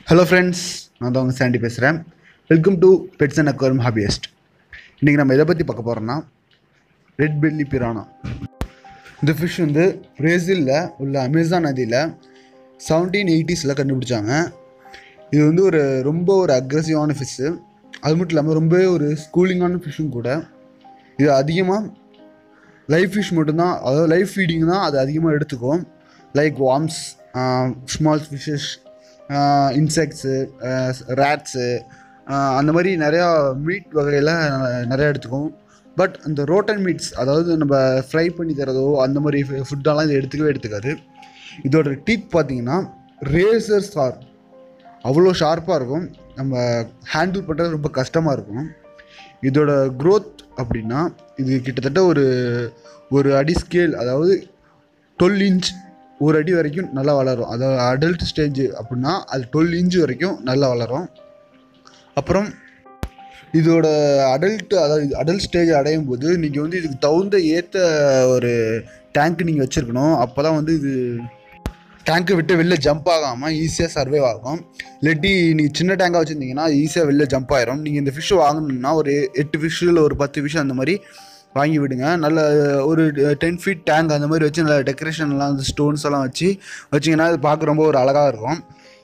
hello friends நான் தான் உங்கள் சாண்டி பேசுகிறேன் welcome to pets and aquarium hobbyist இன்றைக்கி நம்ம எதை பற்றி பார்க்க போகிறோன்னா ரெட் பெல்லி பிரானா இந்த ஃபிஷ் வந்து பிரேசிலில் உள்ள அமேசான் நதியில் செவன்டீன் எயிட்டிஸில் கண்டுபிடிச்சாங்க இது வந்து ஒரு ரொம்ப ஒரு அக்ரெசிவான ஃபிஷ்ஷு அது மட்டும் இல்லாமல் ரொம்பவே ஒரு ஸ்கூலிங்கான ஃபிஷ்ஷும் கூட இது அதிகமாக லைஃப் ஃபிஷ் மட்டும்தான் அதாவது லைஃப் ஃபீடிங் தான் அது அதிகமாக எடுத்துக்கும் like worms small fishes insects rats அந்த மாதிரி நிறையா மீட் வகையில் நிறையா எடுத்துக்கும் பட் இந்த ரோட்டன் மீட்ஸ் அதாவது நம்ம ஃப்ரை பண்ணி தரதோ அந்த மாதிரி ஃபுட்டெல்லாம் இது எடுத்துக்கவே எடுத்துக்காது இதோட டீத் பார்த்தீங்கன்னா ரேசர் ஸ்டார் அவ்வளோ ஷார்ப்பாக இருக்கும் நம்ம ஹேண்டில் பண்ணுறது ரொம்ப கஷ்டமாக இருக்கும் இதோட growth அப்படின்னா இது கிட்டத்தட்ட ஒரு ஒரு அடி ஸ்கேல் அதாவது டுவெல் இன்ச் ஒரு அடி வரைக்கும் நல்லா வளரும் அதாவது அடல்ட் ஸ்டேஜ் அப்படின்னா அது டுவெல் இன்ச் வரைக்கும் நல்லா வளரும் அப்புறம் இதோட அடல்ட் அதாவது அடல்ட் ஸ்டேஜ் அடையும் போது நீங்கள் வந்து இதுக்கு தகுந்த ஏற்ற ஒரு டேங்க் நீங்கள் வச்சுருக்கணும் அப்போ தான் வந்து இது டேங்க்கை விட்டு வெளில ஜம்ப் ஆகாமல் ஈஸியாக சர்வைவ் ஆகும் இல்லாட்டி நீங்கள் சின்ன டேங்காக வச்சுருந்தீங்கன்னா ஈஸியாக வெளில ஜம்ப் ஆயிரும் நீங்கள் இந்த ஃபிஷ் வாங்கணும்னா ஒரு எட்டு ஃபிஷ் இல்லை ஒரு பத்து ஃபிஷ் அந்த மாதிரி வாங்கி விடுங்க நல்ல ஒரு டென் ஃபீட் டேங்க் அந்த மாதிரி வச்சு நல்ல டெக்கரேஷன்லாம் வந்து ஸ்டோன்ஸ் எல்லாம் வச்சு வச்சிங்கன்னா அது பார்க்க ரொம்ப ஒரு அழகாக இருக்கும்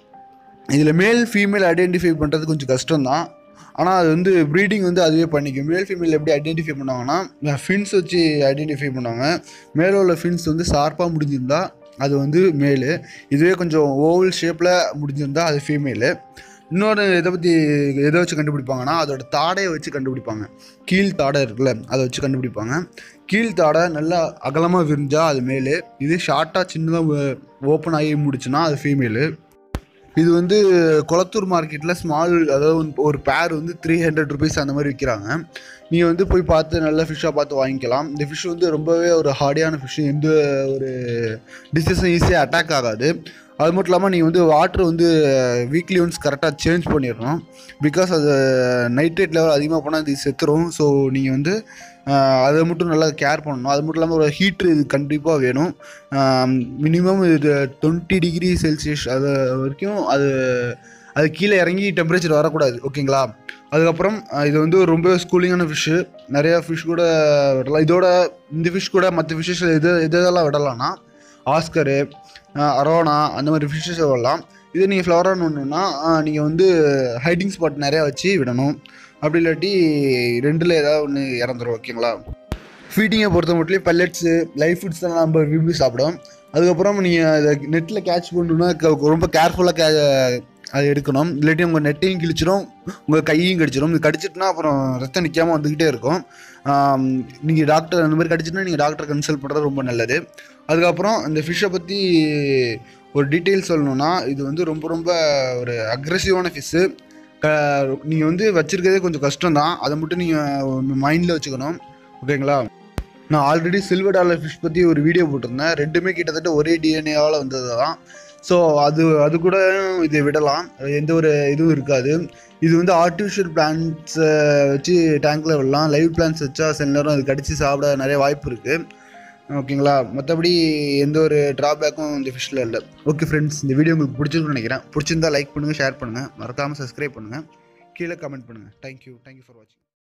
இதில் மேல் ஃபீமேல் ஐடென்டிஃபை பண்ணுறது கொஞ்சம் கஷ்டம்தான் ஆனால் அது வந்து ப்ரீடிங் வந்து அதுவே பண்ணிக்கும் மேல் ஃபீமேல் எப்படி ஐடென்டிஃபை பண்ணுவாங்கன்னா ஃபின்ஸ் வச்சு ஐடென்டிஃபை பண்ணுவாங்க மேலே உள்ள ஃபின்ஸ் வந்து ஷார்ப்பாக முடிஞ்சிருந்தா அது வந்து மேலு இதுவே கொஞ்சம் ஓவல் ஷேப்பில் முடிஞ்சிருந்தா அது ஃபீமேலு இன்னொரு இதை பற்றி எதை வச்சு கண்டுபிடிப்பாங்கன்னா அதோட தாடையை வச்சு கண்டுபிடிப்பாங்க கீழ் தாடை இருக்குல்ல அதை வச்சு கண்டுபிடிப்பாங்க கீழ் தாடை நல்லா அகலமாக விரிஞ்சால் அது மேலு இது ஷார்ட்டாக சின்னதாக ஓப்பன் ஆகி முடிச்சுன்னா அது ஃபீமேலு இது வந்து குளத்தூர் மார்க்கெட்டில் ஸ்மால் அதாவது வந்து ஒரு பேர் வந்து த்ரீ ஹண்ட்ரட் ருபீஸ் அந்த மாதிரி விற்கிறாங்க நீங்கள் வந்து போய் பார்த்து நல்ல ஃபிஷ்ஷாக பார்த்து வாங்கிக்கலாம் இந்த ஃபிஷ் வந்து ரொம்பவே ஒரு ஹார்டியான ஃபிஷ் எந்த ஒரு டிசீஸும் ஈஸியாக அட்டாக் ஆகாது அது மட்டும் இல்லாமல் நீங்கள் வந்து வாட்ரு வந்து வீக்லி ஒன்ஸ் கரெக்டாக சேஞ்ச் பண்ணிடணும் பிகாஸ் அது நைட்ரேட் லெவல் அதிகமாக போனால் இது செத்துரும் ஸோ நீங்கள் வந்து ஆஹ், அதை மட்டும் நல்லா கேர் பண்ணணும் அது மட்டும் இல்லாமல் ஒரு ஹீட்ரு இது கண்டிப்பாக வேணும் மினிமம் இது டுவெண்ட்டி டிகிரி செல்சியஸ் அது வரைக்கும் அது அது கீழே இறங்கி டெம்பரேச்சர் வரக்கூடாது ஓகேங்களா அதுக்கப்புறம் அஹ், இது வந்து ரொம்ப ஸ்கூலிங்கான ஃபிஷ்ஷு நிறையா ஃபிஷ் கூட விடலாம் இதோட இந்த ஃபிஷ் கூட மற்ற ஃபிஷ்ஷஸ் எது எது எதெல்லாம் விடலாம்னா ஆஸ்கரு அரோனா அந்த மாதிரி ஃபிஷ்ஷஸ் விடலாம் இது நீங்கள் ஃப்ளவரான் ஒன்றுனா நீங்கள் வந்து ஹைடிங் ஸ்பாட் நிறையா வச்சு விடணும் அப்படி இல்லாட்டி ரெண்டில் ஏதாவது ஒன்று இறந்துரும் ஓகேங்களா ஃபீட்டிங்கை பொறுத்த மட்டும் பல்லட்ஸு லைஃப் ஃபுட்ஸ் தான் நம்ம விரும்பி சாப்பிடும் அதுக்கப்புறம் நீங்கள் இதை நெட்டில் கேட்ச் பண்ணணுன்னா க- ரொம்ப கேர்ஃபுல்லாக கே அதை எடுக்கணும் இல்லாட்டி உங்கள் நெட்டையும் கிழிச்சிரும் உங்கள் கையையும் கடிச்சிடும் இது கடிச்சிட்டுனா அப்புறம் ரத்தம் நிற்காமல் வந்துக்கிட்டே இருக்கும் நீங்கள் டாக்டர் அந்த மாதிரி கடிச்சிட்டுனா நீங்கள் டாக்டர் கன்சல்ட் பண்ணுறது ரொம்ப நல்லது அதுக்கப்புறம் இந்த ஃபிஷ்ஷை பற்றி ஒரு டீட்டெயில் சொல்லணும்னா இது வந்து ரொம்ப ரொம்ப ஒரு அக்ரெசிவான ஃபிஷ்ஷு க நீங்கள் வந்து வச்சுருக்கிறதே கொஞ்சம் கஷ்டம் தான் அதை மட்டும் நீங்கள் மைண்டில் வச்சுக்கணும் ஓகேங்களா நான் ஆல்ரெடி சில்வர் டாலர் ஃபிஷ் பற்றி ஒரு வீடியோ போட்டிருந்தேன் ரெண்டுமே கிட்டத்தட்ட ஒரே டிஎன்ஏவால் வந்தது தான் ஸோ அது அது கூட இதை விடலாம் எந்த ஒரு இதுவும் இருக்காது இது வந்து ஆர்டிஃபிஷியல் பிளான்ட்ஸை வச்சு டேங்க்கில் விடலாம் லைவ் பிளான்ஸ் வச்சா சில நேரம் அது கடிச்சு சாப்பிட நிறைய வாய்ப்பு இருக்குது ஓகேங்களா மற்றபடி எந்த ஒரு ட்ராபேக்கும் இந்த ஃபிஷ்ஷில் இல்லை ஓகே ஃப்ரெண்ட்ஸ் இந்த வீடியோ உங்களுக்கு பிடிச்சிருக்குன்னு நினைக்கிறேன் பிடிச்சிருந்தா லைக் பண்ணுங்கள் ஷேர் பண்ணுங்கள் மறக்காமல் சப்ஸ்கிரைப் பண்ணுங்கள் கீழே கமெண்ட் பண்ணுங்கள் தேங்க்யூ தேங்க்யூ ஃபார் வாட்சிங்